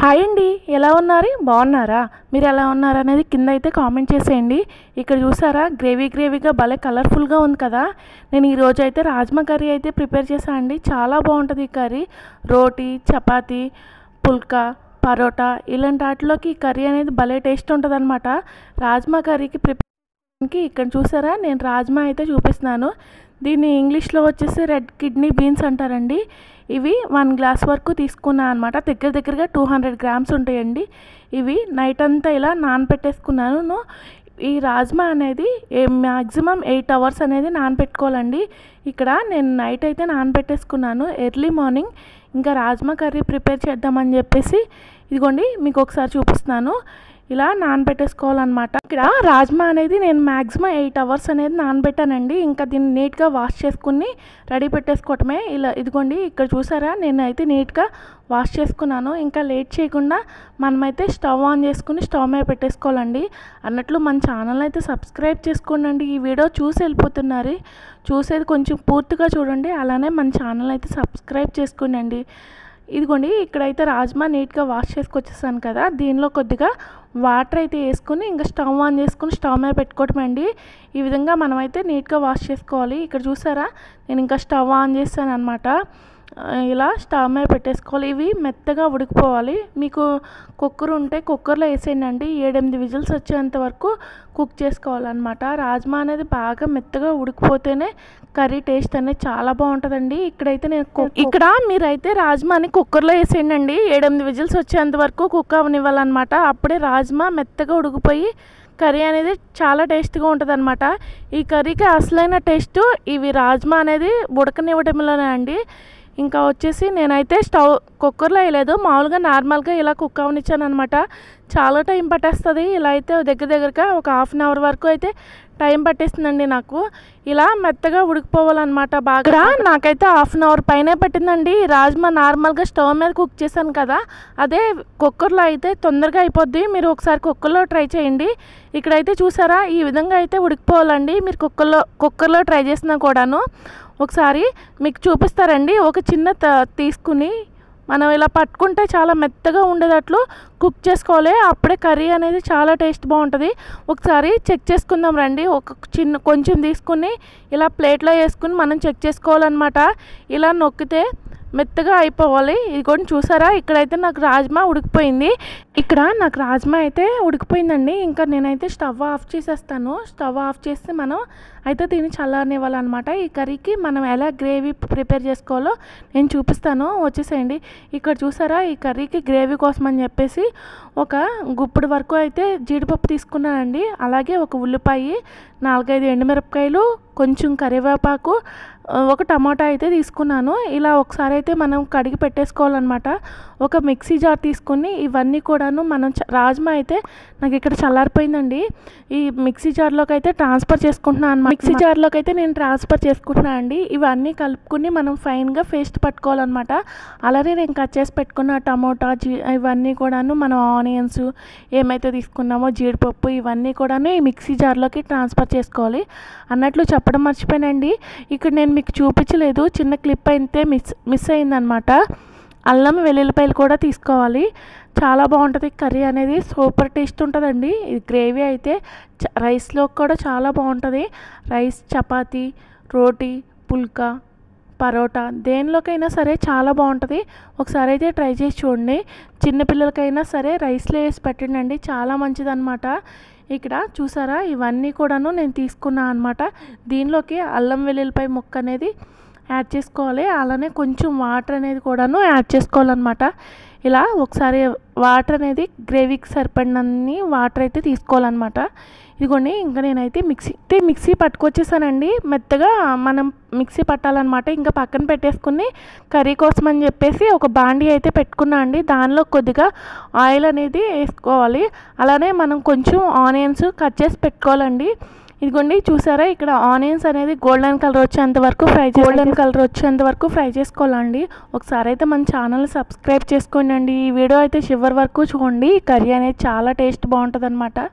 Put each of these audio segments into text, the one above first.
hi అండి ఎలా ఉన్నారు బాగున్నారా మీరు ఎలా ఉన్నారు అనేది కింద అయితే కామెంట్ చేసేయండి ఇక్కడ చూసారా గ్రేవీ గ్రేవీగా భలే కలర్ఫుల్గా ఉంది కదా నేను ఈరోజు అయితే రాజ్మా కర్రీ అయితే ప్రిపేర్ చేశాను అండి చాలా బాగుంటుంది ఈ కర్రీ రోటీ చపాతీ పుల్కా పరోటా ఇలాంటి వాటిలోకి ఈ కర్రీ అనేది భలే టేస్ట్ ఉంటుంది అనమాట రాజ్మా కర్రీకి ప్రిపేర్ ఇక్కడ చూసారా నేను రాజ్మా అయితే చూపిస్తున్నాను దీన్ని ఇంగ్లీష్లో వచ్చేసి రెడ్ కిడ్నీ బీన్స్ అంటారండి ఇవి వన్ గ్లాస్ వరకు తీసుకున్నాను అనమాట దగ్గర దగ్గరగా టూ హండ్రెడ్ గ్రామ్స్ ఉంటాయండి ఇవి నైట్ అంతా ఇలా నానబెట్టేసుకున్నాను ఈ రాజ్మా అనేది మ్యాక్సిమం ఎయిట్ అవర్స్ అనేది నానబెట్టుకోవాలండి ఇక్కడ నేను నైట్ అయితే నానబెట్టేసుకున్నాను ఎర్లీ మార్నింగ్ ఇంకా రాజ్మా కర్రీ ప్రిపేర్ చేద్దామని చెప్పేసి ఇదిగోండి మీకు ఒకసారి చూపిస్తున్నాను ఇలా నానబెట్టేసుకోవాలన్నమాట ఇక్కడ రాజ్మా అనేది నేను మ్యాక్సిమం ఎయిట్ అవర్స్ అనేది నానబెట్టానండి ఇంకా దీన్ని నీట్గా వాష్ చేసుకుని రెడీ పెట్టేసుకోవటమే ఇలా ఇదిగోండి ఇక్కడ చూసారా నేను అయితే నీట్గా వాష్ చేసుకున్నాను ఇంకా లేట్ చేయకుండా మనమైతే స్టవ్ ఆన్ చేసుకుని స్టవ్ మీద పెట్టేసుకోవాలండి అన్నట్లు మన ఛానల్ అయితే సబ్స్క్రైబ్ చేసుకోండి ఈ వీడియో చూసి వెళ్ళిపోతున్నారు చూసేది కొంచెం పూర్తిగా చూడండి అలానే మన ఛానల్ అయితే సబ్స్క్రైబ్ చేసుకోండి ఇదిగోండి ఇక్కడైతే రాజ్మా నీట్గా వాష్ చేసుకొచ్చేసాను కదా దీనిలో కొద్దిగా వాటర్ అయితే వేసుకుని ఇంకా స్టవ్ ఆన్ చేసుకుని స్టవ్ మీద పెట్టుకోవటమండి ఈ విధంగా మనమైతే నీట్గా వాష్ చేసుకోవాలి ఇక్కడ చూసారా నేను ఇంకా స్టవ్ ఆన్ చేస్తాను అనమాట ఇలా స్టవ్ మీద పెట్టేసుకోవాలి ఇవి మెత్తగా ఉడికిపోవాలి మీకు కుక్కర్ ఉంటే కుక్కర్లో వేసేయండి ఏడెనిమిది విజిల్స్ వచ్చేంత వరకు కుక్ చేసుకోవాలన్నమాట రాజ్మా అనేది బాగా మెత్తగా ఉడికిపోతేనే కర్రీ టేస్ట్ అనేది చాలా బాగుంటుందండి ఇక్కడైతే నేను ఇక్కడ మీరైతే రాజ్మాని కుక్కర్లో వేసేయండి ఏడెనిమిది విజిల్స్ వచ్చేంత వరకు కుక్ అవనివ్వాలన్నమాట అప్పుడే రాజ్మా మెత్తగా ఉడికిపోయి కర్రీ అనేది చాలా టేస్ట్గా ఉంటుంది అనమాట ఈ కర్రీకి అసలైన టేస్ట్ ఇవి రాజ్మా అనేది ఉడకనివ్వడంలోనే అండి ఇంకా వచ్చేసి నేనైతే స్టవ్ కుక్కర్లో వేయలేదు మామూలుగా నార్మల్గా ఇలా కుక్ అవనిచ్చాను అనమాట చాలా టైం పట్టేస్తుంది ఇలా అయితే దగ్గర దగ్గరగా ఒక హాఫ్ అన్ అవర్ వరకు అయితే టైం పట్టేస్తుందండి నాకు ఇలా మెత్తగా ఉడికిపోవాలన్నమాట బాగా నాకైతే హాఫ్ అన్ అవర్ పైనే పట్టిందండి రాజ్మా నార్మల్గా స్టవ్ మీద కుక్ చేశాను కదా అదే కుక్కర్లో అయితే తొందరగా అయిపోద్ది మీరు ఒకసారి కుక్కర్లో ట్రై చేయండి ఇక్కడైతే చూసారా ఈ విధంగా అయితే ఉడికిపోవాలండి మీరు కుక్కర్లో కుక్కర్లో ట్రై చేసినా కూడాను ఒకసారి మీకు చూపిస్తారండి ఒక చిన్న తీసుకుని మనం ఇలా పట్టుకుంటే చాలా మెత్తగా ఉండేటట్లు కుక్ చేసుకోవాలి అప్పుడే కర్రీ అనేది చాలా టేస్ట్ బాగుంటుంది ఒకసారి చెక్ చేసుకుందాం రండి ఒక చిన్న కొంచెం తీసుకుని ఇలా ప్లేట్లో వేసుకుని మనం చెక్ చేసుకోవాలన్నమాట ఇలా నొక్కితే మెత్తగా అయిపోవాలి ఇది కూడా చూసారా ఇక్కడైతే నాకు రాజ్మా ఉడికిపోయింది ఇక్కడ నాకు రాజ్మా అయితే ఉడికిపోయిందండి ఇంకా నేనైతే స్టవ్ ఆఫ్ చేసేస్తాను స్టవ్ ఆఫ్ చేస్తే మనం అయితే దీన్ని చల్లనివ్వాలన్నమాట ఈ కర్రీకి మనం ఎలా గ్రేవీ ప్రిపేర్ చేసుకోవాలో నేను చూపిస్తాను వచ్చేసేయండి ఇక్కడ చూసారా ఈ కర్రీకి గ్రేవీ కోసం అని చెప్పేసి ఒక గుప్పుడు వరకు అయితే జీడిపప్పు తీసుకున్నానండి అలాగే ఒక ఉల్లిపాయ నాలుగైదు ఎండుమిరపకాయలు కొంచెం కరివేపాకు ఒక టమాటా అయితే తీసుకున్నాను ఇలా ఒకసారి అయితే మనం కడిగి పెట్టేసుకోవాలన్నమాట ఒక మిక్సీ జార్ తీసుకుని ఇవన్నీ కూడాను మనం రాజ్మా అయితే నాకు ఇక్కడ చల్లారిపోయిందండి ఈ మిక్సీ జార్లోకి అయితే ట్రాన్స్ఫర్ చేసుకుంటున్నాను అనమాట మిక్సీ జార్లోకి అయితే నేను ట్రాన్స్ఫర్ చేసుకుంటున్నాను అండి ఇవన్నీ కలుపుకుని మనం ఫైన్గా పేస్ట్ పట్టుకోవాలన్నమాట అలానే నేను కట్ చేసి పెట్టుకున్న టమోటా జీ ఇవన్నీ కూడాను మనం ఆనియన్స్ ఏమైతే తీసుకున్నామో జీడిపప్పు ఇవన్నీ కూడాను ఈ మిక్సీ జార్లోకి ట్రాన్స్ఫర్ చేసుకోవాలి అన్నట్లు చెప్పడం మర్చిపోయానండి ఇక్కడ నేను మీకు చూపించలేదు చిన్న క్లిప్ అయితే మిస్ మిస్ అయిందనమాట అల్లం వెల్లుల్లిపాయలు కూడా తీసుకోవాలి చాలా బాగుంటుంది కర్రీ అనేది సూపర్ టేస్ట్ ఉంటుందండి ఇది గ్రేవీ అయితే రైస్లో కూడా చాలా బాగుంటుంది రైస్ చపాతీ రోటీ పుల్కా పరోటా దేనిలోకైనా సరే చాలా బాగుంటుంది ఒకసారి అయితే ట్రై చేసి చూడండి చిన్నపిల్లలకైనా సరే రైస్లో వేసి పెట్టండి చాలా మంచిదన్నమాట ఇక్కడ చూసారా ఇవన్నీ కూడాను నేను తీసుకున్నాను అనమాట దీనిలోకి అల్లం వెల్లుల్లిపాయ ముక్క అనేది యాడ్ చేసుకోవాలి అలానే కొంచెం వాటర్ అనేది కూడాను యాడ్ చేసుకోవాలన్నమాట ఇలా ఒకసారి వాటర్ అనేది గ్రేవీకి సరిపడినన్ని వాటర్ అయితే తీసుకోవాలన్నమాట ఇదిగోండి ఇంకా నేనైతే మిక్సీ మిక్సీ పట్టుకొచ్చేసానండి మెత్తగా మనం మిక్సీ పట్టాలన్నమాట ఇంకా పక్కన పెట్టేసుకుని కర్రీ కోసం అని చెప్పేసి ఒక బాండీ అయితే పెట్టుకున్నా అండి దానిలో కొద్దిగా ఆయిల్ అనేది వేసుకోవాలి అలానే మనం కొంచెం ఆనియన్స్ కట్ చేసి పెట్టుకోవాలండి ఇదిగోండి చూసారా ఇక్కడ ఆనియన్స్ అనేది గోల్డెన్ కలర్ వచ్చేంత వరకు ఫ్రై గోల్డెన్ కలర్ వచ్చేంత వరకు ఫ్రై చేసుకోవాలండి ఒకసారి అయితే మన ఛానల్ సబ్స్క్రైబ్ చేసుకోండి అండి ఈ వీడియో అయితే చివరి వరకు చూడండి కర్రీ అనేది చాలా టేస్ట్ బాగుంటుంది అనమాట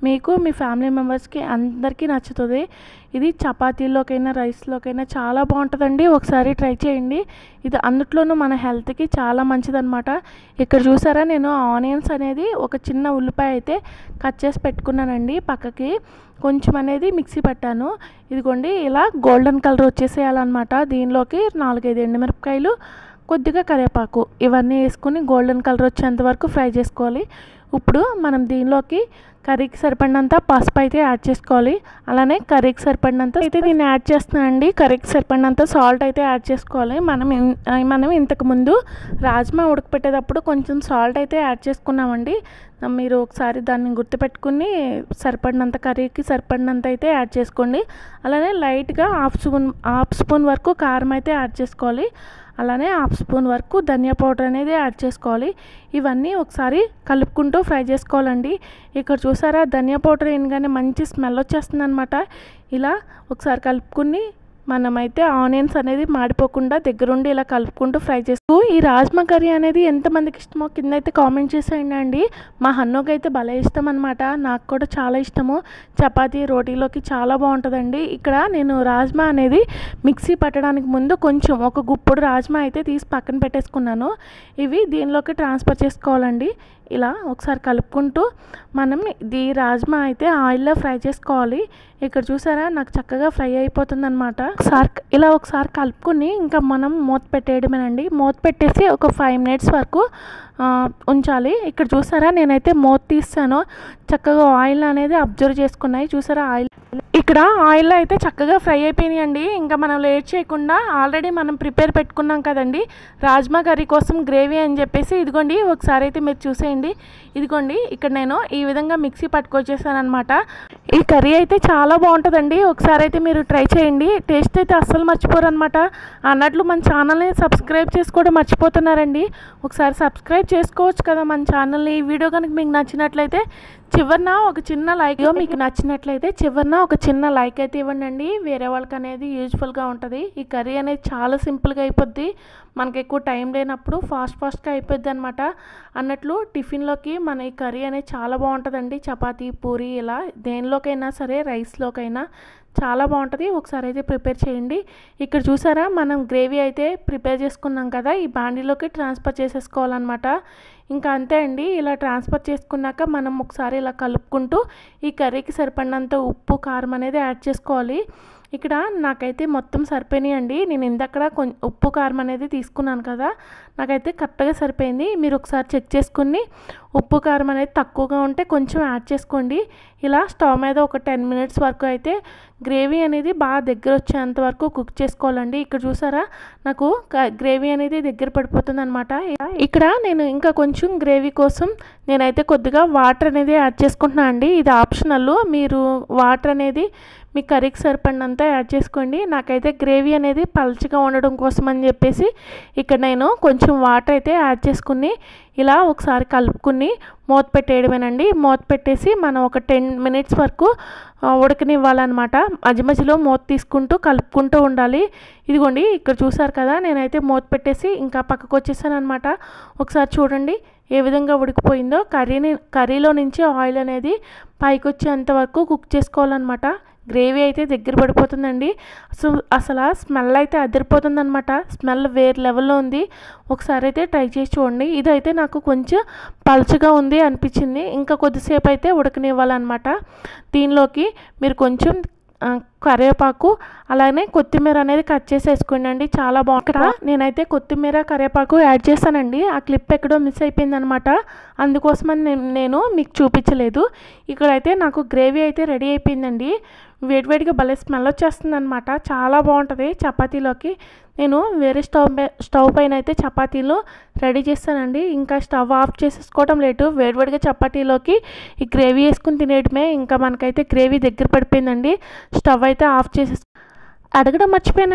మీకు మీ ఫ్యామిలీ మెంబర్స్కి అందరికీ నచ్చుతుంది ఇది చపాతీలోకైనా రైస్లోకైనా చాలా బాగుంటుందండి ఒకసారి ట్రై చేయండి ఇది అందుట్లోనూ మన హెల్త్కి చాలా మంచిదన్నమాట ఇక్కడ చూసారా నేను ఆనియన్స్ అనేది ఒక చిన్న ఉల్లిపాయ అయితే కట్ చేసి పెట్టుకున్నానండి పక్కకి కొంచెం అనేది మిక్సీ పట్టాను ఇదిగోండి ఇలా గోల్డెన్ కలర్ వచ్చేసేయాలన్నమాట దీనిలోకి నాలుగైదు ఎండుమిరపకాయలు కొద్దిగా కరివేపాకు ఇవన్నీ వేసుకుని గోల్డెన్ కలర్ వచ్చేంత వరకు ఫ్రై చేసుకోవాలి ఇప్పుడు మనం దీనిలోకి కర్రీకి సరిపడినంత పసుపు అయితే యాడ్ చేసుకోవాలి అలానే కర్రీకి సరిపడినంత అయితే నేను యాడ్ చేస్తున్నాను అండి కర్రీకి సరిపడినంత సాల్ట్ అయితే యాడ్ చేసుకోవాలి మనం ఇన్- ఆ, మనం ఇంతకు ముందు రాజ్మా ఉడకపెట్టేటప్పుడు కొంచెం సాల్ట్ అయితే యాడ్ చేసుకున్నామండి ఆ, మీరు ఒకసారి దాన్ని గుర్తుపెట్టుకుని సరిపడినంత కర్రీకి సరిపడినంత అయితే యాడ్ చేసుకోండి అలానే లైట్గా హాఫ్ స్పూన్ హాఫ్ స్పూన్ వరకు కారం అయితే యాడ్ చేసుకోవాలి అలానే హాఫ్ స్పూన్ వరకు ధనియా పౌడర్ అనేది యాడ్ చేసుకోవాలి ఇవన్నీ ఒకసారి కలుపుకుంటూ ఫ్రై చేసుకోవాలండి ఇక్కడ చూసారా ధనియా పౌడర్ వేయగానే మంచి స్మెల్ వచ్చేస్తుంది అనమాట ఇలా ఒకసారి కలుపుకుని మనమైతే ఆనియన్స్ అనేది మాడిపోకుండా దగ్గరుండి ఇలా కలుపుకుంటూ ఫ్రై చేస్తూ ఈ రాజ్మా కర్రీ అనేది ఎంతమందికి ఇష్టమో కింద అయితే కామెంట్ చేసేయండి అండి మా హన్నుకి అయితే భలే ఇష్టం అనమాట నాకు కూడా చాలా ఇష్టము చపాతీ రోటీలోకి చాలా బాగుంటుందండి ఇక్కడ నేను రాజ్మా అనేది మిక్సీ పట్టడానికి ముందు కొంచెం ఒక గుప్పుడు రాజ్మా అయితే తీసి పక్కన పెట్టేసుకున్నాను ఇవి దీనిలోకి ట్రాన్స్ఫర్ చేసుకోవాలండి ఇలా ఒకసారి కలుపుకుంటూ మనం ఇది రాజ్మా అయితే ఆయిల్లో ఫ్రై చేసుకోవాలి ఇక్కడ చూసారా నాకు చక్కగా ఫ్రై అయిపోతుంది అనమాట ఒకసారి ఇలా ఒకసారి కలుపుకుని ఇంకా మనం మూత పెట్టేయడమేనండి మూత పెట్టేసి ఒక ఫైవ్ మినిట్స్ వరకు ఆ, ఉంచాలి ఇక్కడ చూసారా నేనైతే మూత తీస్తాను చక్కగా ఆయిల్ అనేది అబ్జర్వ్ చేసుకున్నాయి చూసారా ఆయిల్ ఇక్కడ ఆయిల్ అయితే చక్కగా ఫ్రై అయిపోయినాయి అండి ఇంకా మనం లేట్ చేయకుండా ఆల్రెడీ మనం ప్రిపేర్ పెట్టుకున్నాం కదండి రాజ్మా కర్రీ కోసం గ్రేవీ అని చెప్పేసి ఇదిగోండి ఒకసారి అయితే మీరు చూసేయండి ఇదిగోండి ఇక్కడ నేను ఈ విధంగా మిక్సీ పట్టుకొచ్చేసాను అనమాట ఈ కర్రీ అయితే చాలా బాగుంటుందండి ఒకసారి అయితే మీరు ట్రై చేయండి టేస్ట్ అయితే అస్సలు మర్చిపోరు అనమాట అన్నట్లు మన ఛానల్ని సబ్స్క్రైబ్ చేసుకోవడం మర్చిపోతున్నారండి ఒకసారి సబ్స్క్రైబ్ చేసుకోవచ్చు కదా మన ఛానల్ని ఈ వీడియో కనుక మీకు నచ్చినట్లయితే చివరిన ఒక చిన్న లైక్ మీకు నచ్చినట్లయితే చివరిన ఒక చిన్న లైక్ అయితే ఇవ్వండి అండి వేరే వాళ్ళకి అనేది యూజ్ఫుల్గా ఉంటుంది ఈ కర్రీ అనేది చాలా సింపుల్గా అయిపోద్ది మనకి ఎక్కువ టైం లేనప్పుడు ఫాస్ట్ ఫాస్ట్గా అయిపోద్ది అనమాట అన్నట్లు టిఫిన్లోకి మన ఈ కర్రీ అనేది చాలా బాగుంటుందండి చపాతీ పూరి ఇలా దేనిలోకైనా సరే రైస్లోకైనా చాలా బాగుంటుంది ఒకసారి అయితే ప్రిపేర్ చేయండి ఇక్కడ చూసారా మనం గ్రేవీ అయితే ప్రిపేర్ చేసుకున్నాం కదా ఈ బాండీలోకి ట్రాన్స్ఫర్ చేసేసుకోవాలన్నమాట ఇంకా అంతే అండి ఇలా ట్రాన్స్ఫర్ చేసుకున్నాక మనం ఒకసారి ఇలా కలుపుకుంటూ ఈ కర్రీకి సరిపడినంత ఉప్పు కారం అనేది యాడ్ చేసుకోవాలి ఇక్కడ నాకైతే మొత్తం సరిపోయినాయి అండి నేను ఇందక్కడ కొంచెం ఉప్పు కారం అనేది తీసుకున్నాను కదా నాకైతే కరెక్ట్గా సరిపోయింది మీరు ఒకసారి చెక్ చేసుకుని ఉప్పు కారం అనేది తక్కువగా ఉంటే కొంచెం యాడ్ చేసుకోండి ఇలా స్టవ్ మీద ఒక టెన్ మినిట్స్ వరకు అయితే గ్రేవీ అనేది బాగా దగ్గర వచ్చేంత వరకు కుక్ చేసుకోవాలండి ఇక్కడ చూసారా నాకు గ్రేవీ అనేది దగ్గర పడిపోతుంది అనమాట ఇక్కడ నేను ఇంకా కొంచెం గ్రేవీ కోసం నేనైతే కొద్దిగా వాటర్ అనేది యాడ్ చేసుకుంటున్నాను అండి ఇది ఆప్షనల్ మీరు వాటర్ అనేది మీ కర్రీకి సరిపడినంత యాడ్ చేసుకోండి నాకైతే గ్రేవీ అనేది పల్చగా ఉండడం కోసం అని చెప్పేసి ఇక్కడ నేను కొంచెం వాటర్ అయితే యాడ్ చేసుకుని ఇలా ఒకసారి కలుపుకుని మూత పెట్టేయడమేనండి మూత పెట్టేసి మనం ఒక టెన్ మినిట్స్ వరకు ఆ, ఉడకనివ్వాలన్నమాట మధ్య మధ్యలో మూత తీసుకుంటూ కలుపుకుంటూ ఉండాలి ఇదిగోండి ఇక్కడ చూసారు కదా నేనైతే మూత పెట్టేసి ఇంకా పక్కకు వచ్చేసాను అనమాట ఒకసారి చూడండి ఏ విధంగా ఉడికిపోయిందో కర్రీని కర్రీలో నుంచి ఆయిల్ అనేది పైకి వచ్చేంత వరకు కుక్ చేసుకోవాలన్నమాట గ్రేవీ అయితే దగ్గర పడిపోతుందండి అసలు అసలు స్మెల్ అయితే అదిరిపోతుందన్నమాట స్మెల్ వేరే లెవెల్లో ఉంది ఒకసారి అయితే ట్రై చేసి చూడండి ఇదైతే నాకు కొంచెం పలుచగా ఉంది అనిపించింది ఇంకా కొద్దిసేపు అయితే ఉడకనివ్వాలన్నమాట దీనిలోకి మీరు కొంచెం ఆ, కరివేపాకు అలానే కొత్తిమీర అనేది కట్ చేసి వేసుకోండి అండి చాలా బాగుంది ఇక్కడ నేనైతే కొత్తిమీర కరివేపాకు యాడ్ చేశానండి ఆ క్లిప్ ఎక్కడో మిస్ అయిపోయింది అనమాట అందుకోసమని నేను నేను మీకు చూపించలేదు ఇక్కడైతే నాకు గ్రేవీ అయితే రెడీ అయిపోయిందండి వేడివేడిగా భలే స్మెల్ వచ్చేస్తుంది అనమాట చాలా బాగుంటుంది చపాతీలోకి నేను వేరే స్టవ్ పై- స్టవ్ పైన అయితే చపాతీలు రెడీ చేస్తానండి ఇంకా స్టవ్ ఆఫ్ చేసేసుకోవడం లేటు వేడివేడిగా చపాతీలోకి ఈ గ్రేవీ వేసుకుని తినేయడమే ఇంకా మనకైతే గ్రేవీ దగ్గర పడిపోయిందండి స్టవ్ అయితే ఆఫ్ చేసేసి అడగడం మర్చిపోయానండి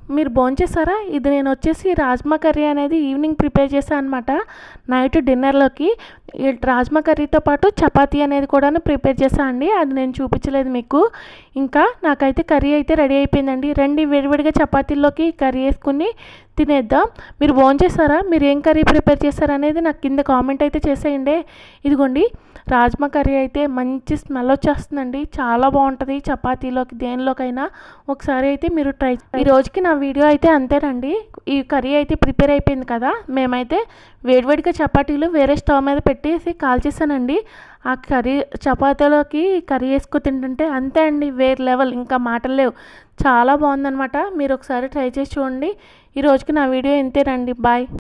మీరు భోంచేసారా ఇది నేను వచ్చేసి రాజ్మా కర్రీ అనేది ఈవినింగ్ ప్రిపేర్ చేశాను అనమాట నైట్ డిన్నర్లోకి ఈ రాజ్మా కర్రీతో పాటు చపాతీ అనేది కూడా ప్రిపేర్ చేశాను అండి అది నేను చూపించలేదు మీకు ఇంకా నాకైతే కర్రీ అయితే రెడీ అయిపోయిందండి రండి వేడివేడిగా చపాతీల్లోకి కర్రీ వేసుకుని తినేద్దాం మీరు భోంచేసారా మీరు ఏం కర్రీ ప్రిపేర్ చేశారు అనేది నాకు కింద కామెంట్ అయితే చేసేయండి ఇదిగోండి రాజ్మా కర్రీ అయితే మంచి స్మెల్ వచ్చేస్తుందండి చాలా బాగుంటుంది చపాతీలోకి దేనిలోకైనా ఒకసారి అయితే మీరు ట్రై ఈ రోజుకి నా వీడియో అయితే అంతేనండి ఈ కర్రీ అయితే ప్రిపేర్ అయిపోయింది కదా మేమైతే వేడివేడిగా చపాతీలు వేరే స్టవ్ మీద పెట్టేసి కాల్చేసానండి ఆ కర్రీ చపాతీలోకి కర్రీ వేసుకు తింటుంటే అంతే అండి వేరే లెవెల్ ఇంకా మాటలు లేవు చాలా బాగుందనమాట మీరు ఒకసారి ట్రై చేసి చూడండి ఈ రోజుకి నా వీడియో ఇంతేనండి బాయ్